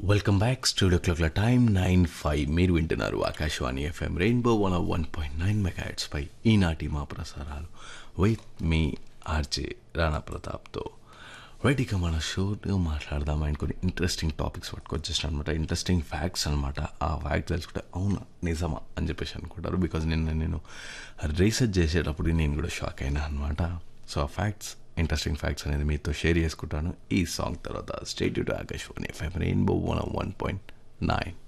welcome back studio క్లాక్ల time nine five మీరు వింటున్నారు Akashvani FM Rainbow one one point nine megahertz పై ఈనాటి మా ప్రసారాలు విత్ మీ ఆర్జే రాణా ప్రతాప్తో రైట్ ఇక మన షోలో మాట్లాడదాం ఆయన కొన్ని ఇంట్రెస్టింగ్ టాపిక్స్ పట్టుకొచ్చేసిన అనమాట ఇంట్రెస్టింగ్ ఫ్యాక్ట్స్ అనమాట ఆ ఫ్యాక్ట్ తెలుసుకుంటే అవునా నిజమా అని చెప్పేసి అనుకుంటారు బికాజ్ నిన్న నేను రీసెర్చ్ చేసేటప్పుడు నేను కూడా షాక్ అయినా అనమాట సో ఆ ఫ్యాక్ట్స్ ఇంట్రెస్టింగ్ ఫ్యాక్ట్స్ అనేది మీతో షేర్ చేసుకుంటాను ఈ సాంగ్ తర్వాత స్టేట్ టు Akashvani FM Rainbow one one point nine